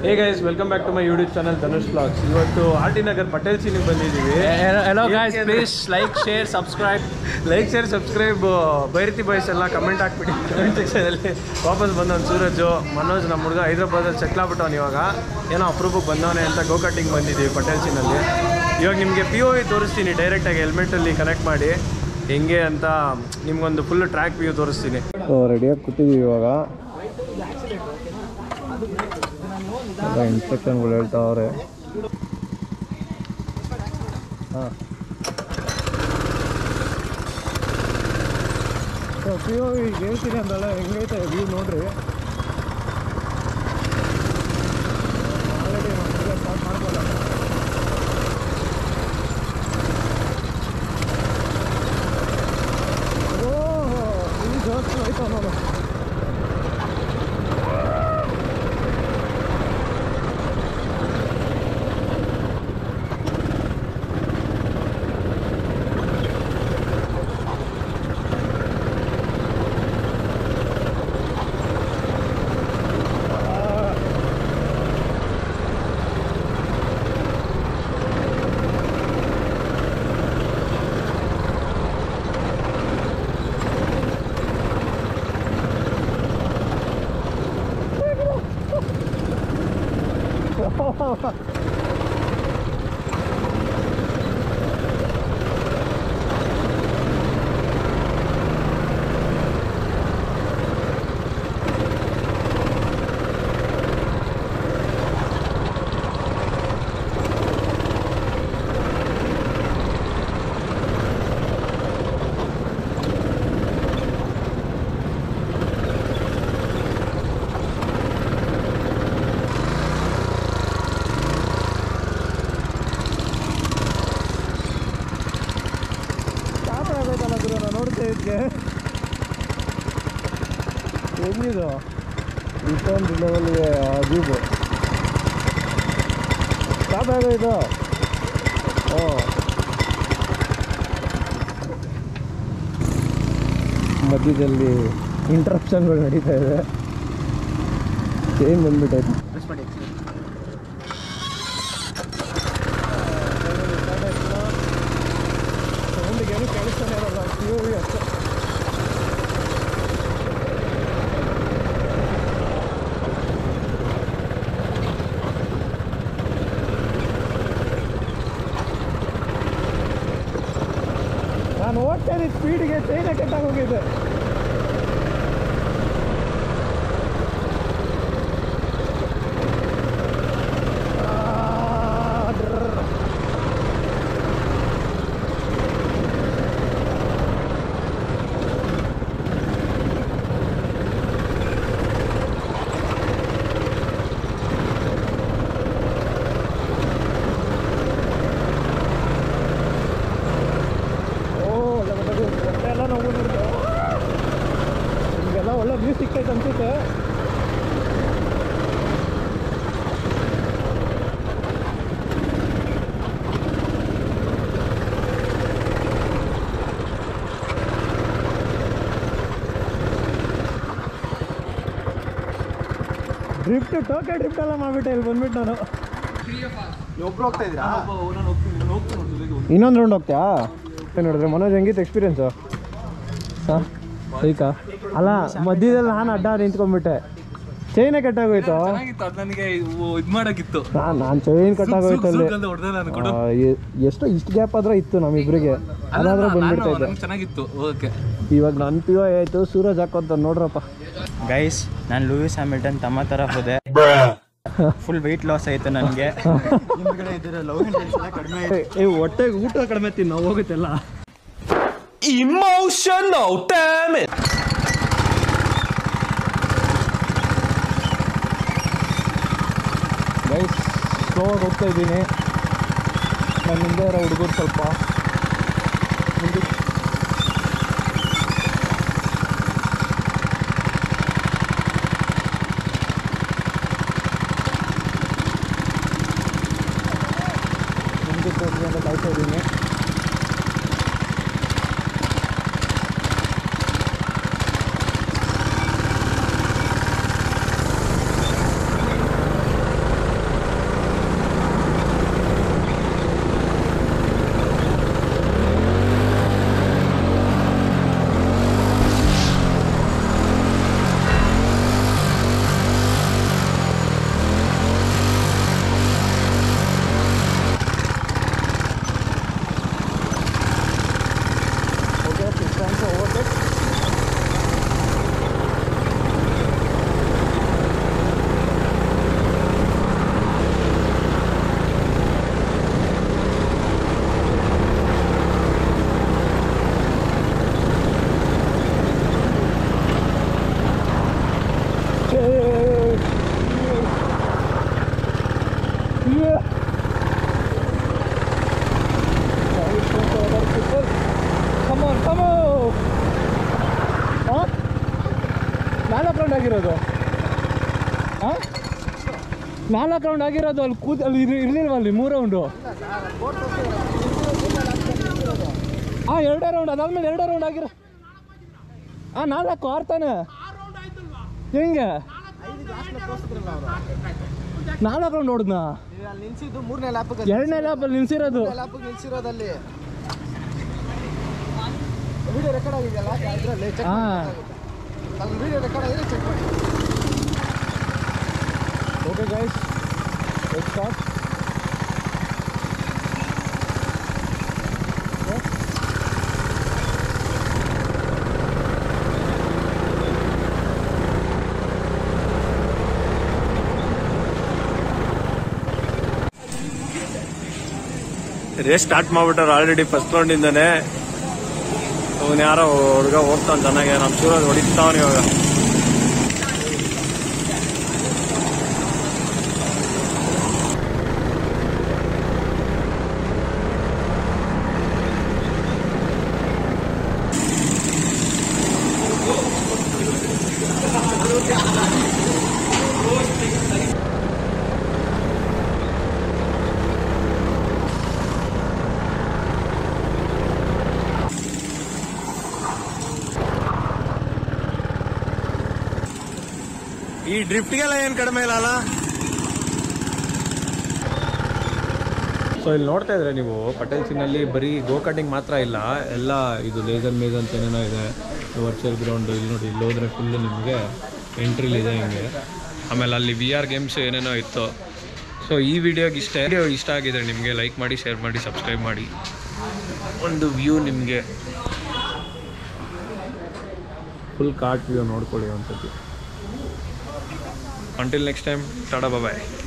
hey guys welcome back to my YouTube channel Dhanush vlogs ಇವತ್ತು R T Nagar Patel ಸಿನಿಗೆ ಬಂದಿದ್ದೀವಿ hello guys please like share subscribe like share subscribe Byrathi boys ಎಲ್ಲ comment ಹಾಕ್ಬಿಟ್ಟು comment ಸೆಕ್ಷನಲ್ಲಿ ವಾಪಸ್ ಬಂದವನು ಸೂರಜು ಮನೋಜ್ ನಮ್ಮ ಹುಡುಗ ಹೈದ್ರಾಬಾದಲ್ಲಿ ಸೆಟ್ಲ್ ಆಗ್ಬಿಟ್ಟವನು ಇವಾಗ ಏನೋ ಅಪ್ರೂಪಕ್ಕೆ ಬಂದವನೆ ಅಂತ ಗೋಕಟ್ಟಿಂಗ್ ಬಂದಿದ್ದೀವಿ ಪಟೇಲ್ ಸಿನಲ್ಲಿ ಇವಾಗ ನಿಮಗೆ ಪಿ ಒ ವಿ ತೋರಿಸ್ತೀನಿ ಡೈರೆಕ್ಟಾಗಿ ಹೆಲ್ಮೆಟಲ್ಲಿ ಕನೆಕ್ಟ್ ಮಾಡಿ ಹೆಂಗೆ ಅಂತ ನಿಮ್ಗೊಂದು ಫುಲ್ ಟ್ರ್ಯಾಕ್ ವ್ಯೂ ತೋರಿಸ್ತೀನಿ ರೆಡಿಯಾಗಿ ಕೂತಿದ್ದೀವಿ ಇವಾಗ ಇನ್ಸ್ಟ್ರಕ್ಷನ್ಗಳು ಹೇಳ್ತಾವ್ರೆ ಹಾಂ ಪಿ ಒ ವಿ ಹೇಳ್ತೀನಿ ಅಂದಲ್ಲ ಹೆಂಗೈತೆ ವ್ಯೂ ನೋಡ್ರಿ ಆಲ್ರೆಡಿ ಸ್ಟಾರ್ಟ್ ಮಾಡ್ಬೋದ ಓಹೋ ಇಲ್ಲಿ ಜಾಸ್ತಿ ಆಯ್ತಾ ನೋಡು ಸ್ಟಾರ್ಟ್ ಆಗಬೇಕಲ್ಲ ಗುರು ನಾನು ನೋಡ್ತಾ ಇದ್ದೆ ಹೆಂಗಿದು ಇಷ್ಟೊಂದು ಲೆವೆಲ್ಗೆ ಅಜೀಬು ಸ್ಟಾಪ್ ಆಗೋಯ್ತು ಓ ಮಧ್ಯದಲ್ಲಿ ಇಂಟ್ರಪ್ಷನ್ಗಳು ನಡೀತಾ ಇದೆ ಚೇಂಜ್ ಬಂದ್ಬಿಟ್ಟೈತೆ ಸೌಂಡಿಗೇನು ಕೇಳಿಸ್ತಾನೆ ಇರಲ್ಲ ಪಿ ಯು ವಿ ಅಷ್ಟೇ ನಾನು ಹೋಗ್ತಾ ಇದ್ದ ಸ್ಪೀಡ್ಗೆ ಚೈನ ಕೆಟ್ಟಾಗೋಗಿದೆ ಓ ಒಳ್ಳೆ ಬರ್ತದೆ ಹೊಟ್ಟೆ ಎಲ್ಲ ನೋವು ನೋಡ್ತು ನಿಮಗೆಲ್ಲ ಒಳ್ಳೆ ವ್ಯೂ ಸಿಕ್ಕೈತೆ ಅನ್ಸುತ್ತೆ ಡ್ರಿಫ್ಟ್ ಟೋಕೆ ಡ್ರಿಫ್ಟ್ ಎಲ್ಲ ಮಾಡ್ಬಿಟ್ಟೆ ಇಲ್ಲಿ ಬಂದ್ಬಿಟ್ಟು ನಾನು ಒಬ್ರು ಹೋಗ್ತಾ ಇದ್ದೀರಾ ಇನ್ನೊಂದು ರೌಂಡ್ ಹೋಗ್ತೀಯಾ ಏನು ನೋಡಿದ್ರೆ ಮನೋಜ್ ಹೆಂಗಿತ್ತು ಎಕ್ಸ್ಪೀರಿಯನ್ಸು ಹಾಂ ಸೈಕಾ ಅಲ್ಲ ಮಧ್ಯದಲ್ಲಿ ನಾನು ಅಡ್ಡ ನಿಂತ್ಕೊಂಡ್ಬಿಟ್ಟೆ ಚೈನೇ ಕಟ್ಟಾಗೋಯ್ತು ಚೆನ್ನಾಗಿತ್ತು ಅದು ನನಗೆ ಇದು ಮಾಡೋಕ್ಕಿತ್ತು ನಾನು ನಾನು ಚೈನ್ ಕಟ್ಟಾಗೋಯ್ತು ಅಲ್ಲಿ ಹೊಡೆದೆ ನಾನು ಕೊಡು ಆ, ಎ- ಎಷ್ಟು ಇಷ್ಟು ಗ್ಯಾಪ್ ಆದ್ರೆ ಇತ್ತು ನಮ್ಮಿಬ್ರಿಗೆ ಅದಾದ್ರೆ ಬಂದ್ಬಿಡ್ತಾ ಇದ್ದೆ ನಂಗೆ ಚೆನ್ನಾಗಿತ್ತು ಓಕೆ ಇವಾಗ ನನ್ನ ಪಿ ಒ ಆಯ್ತು ಸೂರಜ್ ಹಾಕೋತ ನೋಡ್ರಪ್ಪ ಗೈಸ್ ನಾನು ಲೂಯಿಸ್ ಹ್ಯಾಮಿಲ್ಟನ್ ತಮ್ಮ ಥರ ಹೋದೆ ಫುಲ್ ವೆಯ್ಟ್ ಲಾಸ್ ಆಯ್ತು ನನಗೆ ಏ ಹೊಟ್ಟೆಗೆ ಊಟ ಕಡಿಮೆ ತಿನ್ನು ಹೋಗುತ್ತೆಲ್ಲ Emotional damn it ಗೈಸ್ ಸ್ಲೋವಾಗಿ ಹೋಗ್ತಾ ಇದ್ದೀನಿ ನನ್ನ ಹಿಂದೆ ಇರೋ ಹುಡುಗರು ಸ್ವಲ್ಪ ಮುಂದಕ್ಕೆ ಮುಂದಕ್ಕೆ ಹೋಗಿ ಅಂತ ಕಾಯ್ತಾ ಇದ್ದೀನಿ ನಾಲ್ಕು ರೌಂಡ್ ಆಗಿರೋದು ಅಲ್ಲಿ ಕೂತ್ ಅಲ್ಲಿ ಇರ್- ಇರ್ಲಿಲ್ವಾ ಅಲ್ಲಿ ಮೂರು ರೌಂಡು ಹಾಂ ಎರಡೇ ರೌಂಡ್ ಅದಾದ್ಮೇಲೆ ಎರಡೇ ರೌಂಡ್ ಆಗಿರೋ ಹಾಂ ನಾಲ್ಕು ಆರು ತಾನೆ ಹೆಂಗೆ ನಾಲ್ಕು ರೌಂಡ್ ಹೊಡೆದ್ನಾ ಅಲ್ಲಿ ನಿಲ್ಸಿದ್ದು ಮೂರನೇ ಲ್ಯಾಪ್ ಎರಡನೇ ಲ್ಯಾಪಲ್ಲಿ ನಿಲ್ಸಿರೋದು ಲ್ಯಾಪ್ ನಿಲ್ಸಿರೋದಲ್ಲಿ ವಿಡಿಯೋ ರೆಕಾರ್ಡ್ ಆಗಿದೆಯಲ್ಲ ಇದರಲ್ಲಿ ಚೆಕ್ ಹಾಂ ಅಲ್ಲಿ ವಿಡಿಯೋ ರೆಕಾರ್ಡ್ ಆಗಿದೆ ಚೆಕ್ ಮಾಡಿ okay guys start race start ಮಾಡ್ಬಿಟ್ಟಾರೆ ಆಲ್ರೆಡಿ ಫಸ್ಟ್ ರೌಂಡಿಂದಾನೆ ಅವನು ಯಾರೋ ಹುಡುಗ ಹೋಗ್ತಾನೆ ಚೆನ್ನಾಗೆ ನಮ್ಮ ಸೂರಜ್ ಹೊಡಿತಾವನ್ ಇವಾಗ ಈ ಡ್ರಿಫ್ಟ್ಗೆಲ್ಲ ಏನು ಕಡಿಮೆ ಇಲ್ಲ ಅಲ್ಲ ಸೊ ಇಲ್ಲಿ ನೋಡ್ತಾ ಇದ್ರೆ ನೀವು ಪಟೇಲ್ ಸಿನ್ನಲ್ಲಿ ಬರೀ ಗೋ ಕಟಿಂಗ್ ಮಾತ್ರ ಇಲ್ಲ ಎಲ್ಲ ಇದು ಲೇಸರ್ ಮೇಜ್ ಅಂತ ಏನೇನೋ ಇದೆ ವರ್ಚುವಲ್ ಗ್ರೌಂಡ್ ಇಲ್ಲಿ ನೋಡಿ ಇಲ್ಲಿ ಹೋದ್ರೆ ಫುಲ್ ನಿಮಗೆ ಎಂಟ್ರಿಲಿ ಇದೆ ಹಿಂಗೆ ಆಮೇಲೆ ಅಲ್ಲಿ ವಿ ಆರ್ ಗೇಮ್ಸ್ ಏನೇನೋ ಇತ್ತು ಸೊ ಈ ವಿಡಿಯೋಗೆ ಇಷ್ಟ ವಿಡಿಯೋ ಇಷ್ಟ ಆಗಿದೆ ನಿಮಗೆ ಲೈಕ್ ಮಾಡಿ ಶೇರ್ ಮಾಡಿ ಸಬ್ಸ್ಕ್ರೈಬ್ ಮಾಡಿ ಒಂದು ವ್ಯೂ ನಿಮಗೆ ಫುಲ್ ಕಾರ್ಟ್ ವ್ಯೂ ನೋಡ್ಕೊಳ್ಳಿ ಒಂದ್ಸತಿ ಅಂಟಿಲ್ ನೆಕ್ಸ್ಟ್ ಟೈಮ್ ಟಾಡಾ ಬಾಯ್